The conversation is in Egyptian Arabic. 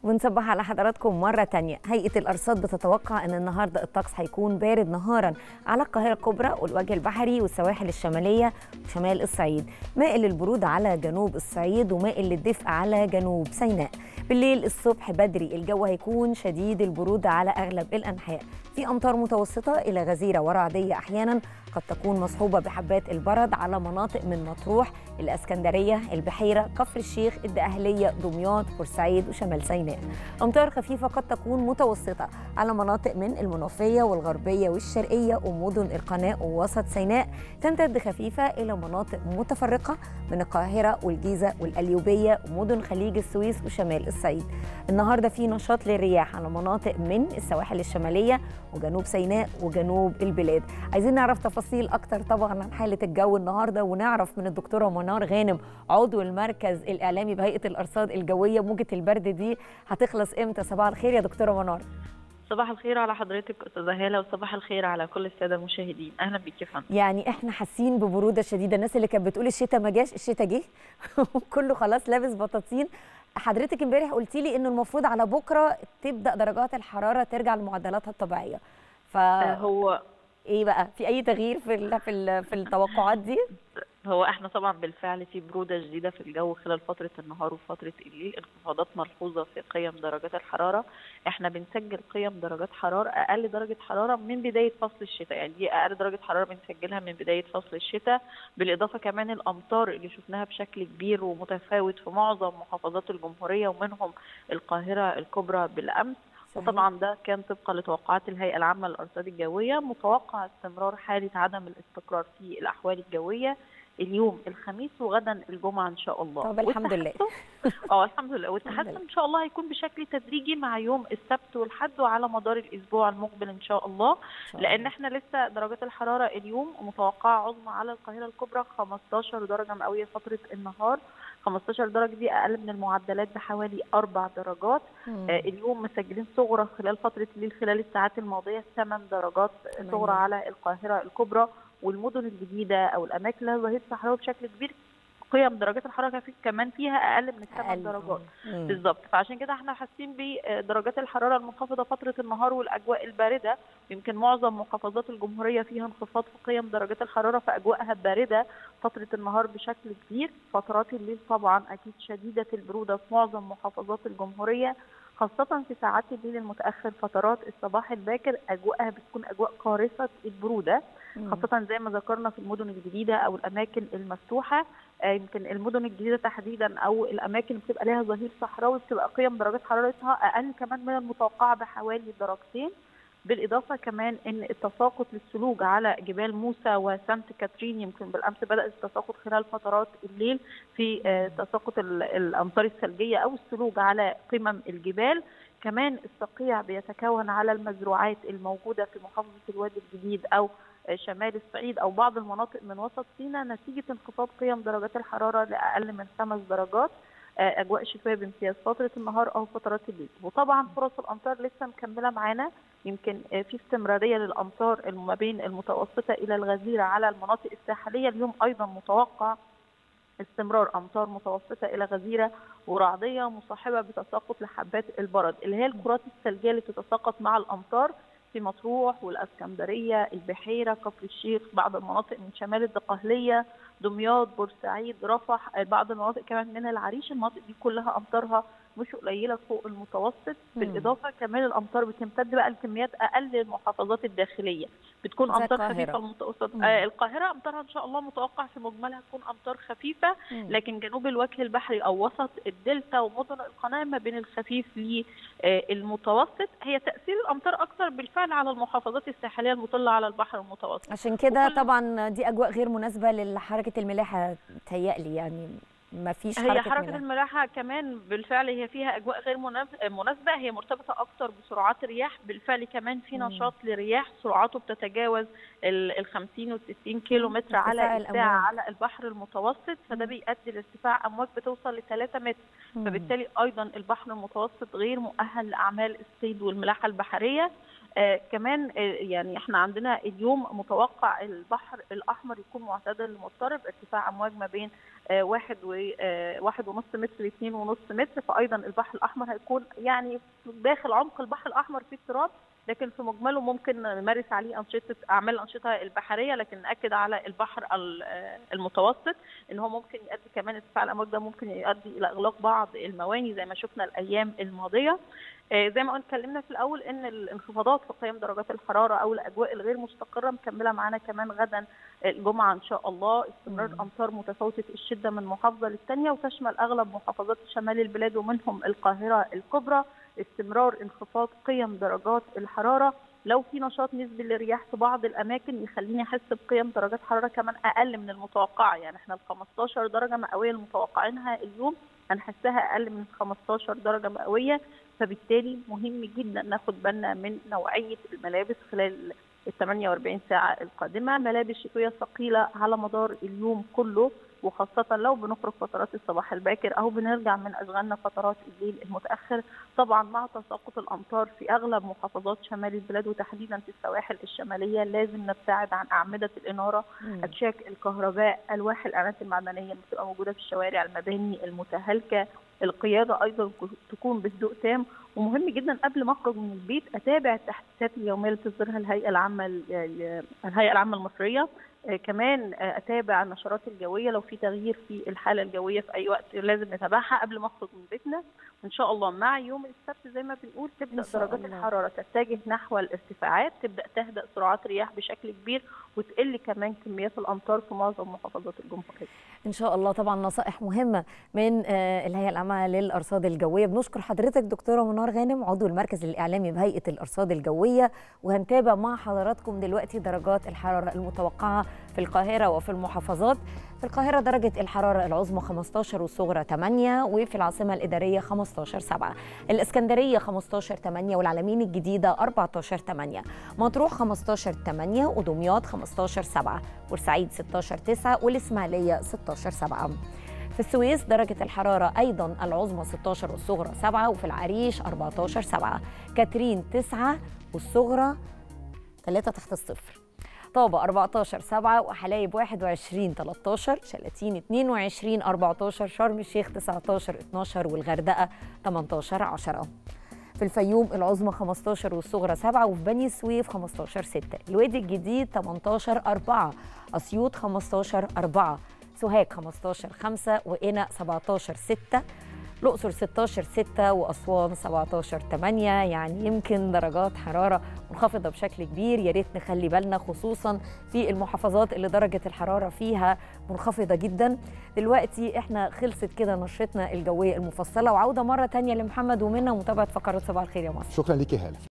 ونصبح على حضراتكم مرة تانية هيئة الأرصاد بتتوقع أن النهاردة الطقس هيكون بارد نهارا على القاهرة الكبرى والوجه البحري والسواحل الشمالية وشمال الصعيد مائل للبرودة على جنوب الصعيد ومائل للدفء على جنوب سيناء بالليل الصبح بدري الجو هيكون شديد البرودة على أغلب الأنحاء في أمطار متوسطة إلى غزيرة ورعدية أحيانا قد تكون مصحوبة بحبات البرد على مناطق من مطروح الإسكندرية البحيرة كفر الشيخ الدقهلية دمياط بورسعيد وشمال سيناء أمطار خفيفة قد تكون متوسطة على مناطق من المنوفية والغربية والشرقية ومدن القناة ووسط سيناء تمتد خفيفة إلى مناطق متفرقة من القاهرة والجيزة والقليوبية ومدن خليج السويس وشمال الصعيد النهاردة في نشاط للرياح على مناطق من السواحل الشمالية وجنوب سيناء وجنوب البلاد عايزين نعرف تفاصيل أكتر طبعا عن حالة الجو النهاردة ونعرف من الدكتورة منار غانم عضو المركز الإعلامي بهيئة الأرصاد الجوية موجة البرد دي هتخلص إمتى صباح الخير يا دكتورة منار صباح الخير على حضرتك استاذه هاله وصباح الخير على كل الساده المشاهدين اهلا بيك يا فندم يعني احنا حاسين ببروده شديده الناس اللي كانت بتقول الشتاء ما جاش الشتاء جه كله خلاص لابس بطاطين حضرتك امبارح قلتي لي انه المفروض على بكره تبدا درجات الحراره ترجع لمعدلاتها الطبيعيه ف هو ايه بقى في اي تغيير في ال في ال في التوقعات دي هو احنا طبعا بالفعل في بروده شديده في الجو خلال فتره النهار وفتره الليل انخفاضات ملحوظه في قيم درجات الحراره احنا بنسجل قيم درجات حراره اقل درجه حراره من بدايه فصل الشتاء يعني دي اقل درجه حراره بنسجلها من بدايه فصل الشتاء بالاضافه كمان الامطار اللي شفناها بشكل كبير ومتفاوت في معظم محافظات الجمهوريه ومنهم القاهره الكبرى بالامس وطبعا ده كان طبقا لتوقعات الهيئه العامه للارصاد الجويه متوقع استمرار حاله عدم الاستقرار في الاحوال الجويه اليوم الخميس وغدا الجمعه ان شاء الله طب الحمد لله اه الحمد لله والتحسن ان شاء الله هيكون بشكل تدريجي مع يوم السبت والحد وعلى مدار الاسبوع المقبل ان شاء الله شاء لان احنا لسه درجات الحراره اليوم متوقعه عظمى على القاهره الكبرى 15 درجه مئويه فتره النهار 15 درجه دي اقل من المعدلات بحوالي اربع درجات مم. آه اليوم مسجلين صغرى خلال فتره الليل خلال الساعات الماضيه 8 درجات تمام. صغرى على القاهره الكبرى والمدن الجديده او الاماكن اللي ظهير صحراوي بشكل كبير قيم درجات الحراره في- كمان فيها اقل من الثمان أقل. درجات مم. بالظبط فعشان كده احنا حاسين بدرجات الحراره المنخفضه فتره النهار والاجواء البارده يمكن معظم محافظات الجمهوريه فيها انخفاض في قيم درجات الحراره فاجواءها بارده فتره النهار بشكل كبير فترات الليل طبعا اكيد شديده البروده في معظم محافظات الجمهوريه خاصة في ساعات الليل المتأخر فترات الصباح الباكر أجواءها بتكون أجواء قارصة البرودة مم. خاصة زي ما ذكرنا في المدن الجديدة أو الأماكن المفتوحة آه، يمكن المدن الجديدة تحديدا أو الأماكن اللي بتبقى لها ظهير صحراوي بتبقى قيم درجات حرارتها أقل كمان من المتوقعة بحوالي درجتين بالإضافة كمان إن التساقط للثلوج على جبال موسى وسانت كاترين يمكن بالأمس بدأ التساقط خلال فترات الليل في آه، تساقط ال- الأمطار الثلجية أو الثلوج على قمم الجبال كمان الصقيع بيتكون على المزروعات الموجودة في محافظة الوادي الجديد أو شمال الصعيد او بعض المناطق من وسط سيناء نتيجه انخفاض قيم درجات الحراره لاقل من خمس درجات آه، اجواء شتويه بامتياز فتره النهار او فترات الليل وطبعا فرص الامطار لسه مكمله معانا يمكن آه، في استمراريه للامطار ما بين المتوسطه الى الغزيره على المناطق الساحليه اليوم ايضا متوقع استمرار امطار متوسطه الى غزيره ورعديه مصاحبه بتساقط لحبات البرد اللي هي الكرات الثلجيه اللي بتتساقط مع الامطار في مطروح والاسكندريه البحيره كفر الشيخ بعض المناطق من شمال الدقهليه دمياط بورسعيد رفح بعض المناطق كمان من العريش المناطق دي كلها امطارها مش قليله فوق المتوسط مم. بالاضافه كمان الامطار بتمتد بقى لكميات اقل للمحافظات الداخليه بتكون زي امطار القاهرة. خفيفه المتوسط مم. آه القاهره امطارها ان شاء الله متوقع في مجملها تكون امطار خفيفه مم. لكن جنوب الوجه البحري او وسط الدلتا ومدن القناه ما بين الخفيف للمتوسط هي تاثير الامطار اكثر بالفعل على المحافظات الساحليه المطله على البحر المتوسط عشان كده وكل- طبعا دي اجواء غير مناسبه لحركه الملاحه تهيألي يعني ما فيش هي حركه, حركه ملاحة. الملاحه كمان بالفعل هي فيها اجواء غير مناف- مناسبه هي مرتبطه اكثر بسرعات الرياح بالفعل كمان في مم. نشاط لرياح سرعاته بتتجاوز ال 50 و 60 كيلو متر ارتفاع على الأمواج. الساعه على البحر المتوسط فده مم. بيؤدي لارتفاع امواج بتوصل ل 3 متر مم. فبالتالي ايضا البحر المتوسط غير مؤهل لاعمال الصيد والملاحه البحريه آه كمان آه يعني احنا عندنا اليوم متوقع البحر الاحمر يكون معتدل لمضطرب ارتفاع امواج ما بين واحد و واحد ونص متر لاثنين ونص متر فايضا البحر الاحمر هيكون يعني داخل عمق البحر الاحمر في اضطراب لكن في مجمله ممكن نمارس عليه انشطه اعمال الانشطه البحريه لكن ناكد على البحر المتوسط ان هو ممكن يؤدي كمان ارتفاع الامواج ده ممكن يؤدي الى اغلاق بعض المواني زي ما شفنا الايام الماضيه زي ما اتكلمنا في الاول ان الانخفاضات في قيم درجات الحراره او الاجواء الغير مستقره مكمله معانا كمان غدا الجمعه ان شاء الله استمرار امطار متفاوته الشده من محافظه للثانيه وتشمل اغلب محافظات شمال البلاد ومنهم القاهره الكبرى استمرار انخفاض قيم درجات الحراره لو في نشاط نسبي للرياح في بعض الاماكن يخليني احس بقيم درجات حراره كمان اقل من المتوقعه يعني احنا ال 15 درجه مئويه المتوقعينها اليوم هنحسها اقل من 15 درجه مئويه فبالتالي مهم جدا ناخد بالنا من نوعيه الملابس خلال ال 48 ساعه القادمه ملابس شتويه ثقيله على مدار اليوم كله وخاصة لو بنخرج فترات الصباح الباكر أو بنرجع من أشغالنا فترات الليل المتأخر طبعا مع تساقط الأمطار في أغلب محافظات شمال البلاد وتحديدا في السواحل الشمالية لازم نبتعد عن أعمدة الإنارة أتشاك الكهرباء ألواح الإعلانات المعدنية اللي بتبقى موجودة في الشوارع المباني المتهالكة القيادة أيضا تكون بهدوء تام ومهم جدا قبل ما اخرج من البيت اتابع التحديثات اليوميه اللي تصدرها الهيئه العامه الهيئه العامه المصريه كمان اتابع النشرات الجويه لو في تغيير في الحاله الجويه في اي وقت لازم نتابعها قبل ما اخرج من بيتنا وان شاء الله مع يوم السبت زي ما بنقول تبدا درجات الله. الحراره تتجه نحو الارتفاعات تبدا تهدا سرعات رياح بشكل كبير وتقل كمان كميات الامطار في معظم محافظات الجمهوريه ان شاء الله طبعا نصائح مهمه من الهيئه العامه للارصاد الجويه بنشكر حضرتك دكتوره منار غانم عضو المركز الاعلامي بهيئه الارصاد الجويه وهنتابع مع حضراتكم دلوقتي درجات الحراره المتوقعه في القاهره وفي المحافظات في القاهرة درجة الحرارة العظمى 15 والصغرى 8 وفي العاصمة الإدارية 15 7 الإسكندرية 15 8 والعلمين الجديدة 14 8 مطروح 15 8 ودمياط 15 7 بورسعيد 16 9 والإسماعيلية 16 7 في السويس درجة الحرارة أيضا العظمى 16 والصغرى 7 وفي العريش 14 7 كاترين 9 والصغرى 3 تحت الصفر طابة 14 7 وحلايب 21 13 شلاتين 22 14 شرم الشيخ 19 12 والغردقة 18 10 في الفيوم العظمى 15 والصغرى 7 وفي بني سويف 15 6 الوادي الجديد 18 4 أسيوط 15 4 سوهاج 15 5 وقنا 17 6 الأقصر 16 6 وأسوان 17 8 يعني يمكن درجات حرارة منخفضة بشكل كبير يا ريت نخلي بالنا خصوصا في المحافظات اللي درجة الحرارة فيها منخفضة جدا دلوقتي احنا خلصت كده نشرتنا الجوية المفصلة وعودة مرة تانية لمحمد ومنى ومتابعة فقرات صباح الخير يا مصر شكرا ليكي هاله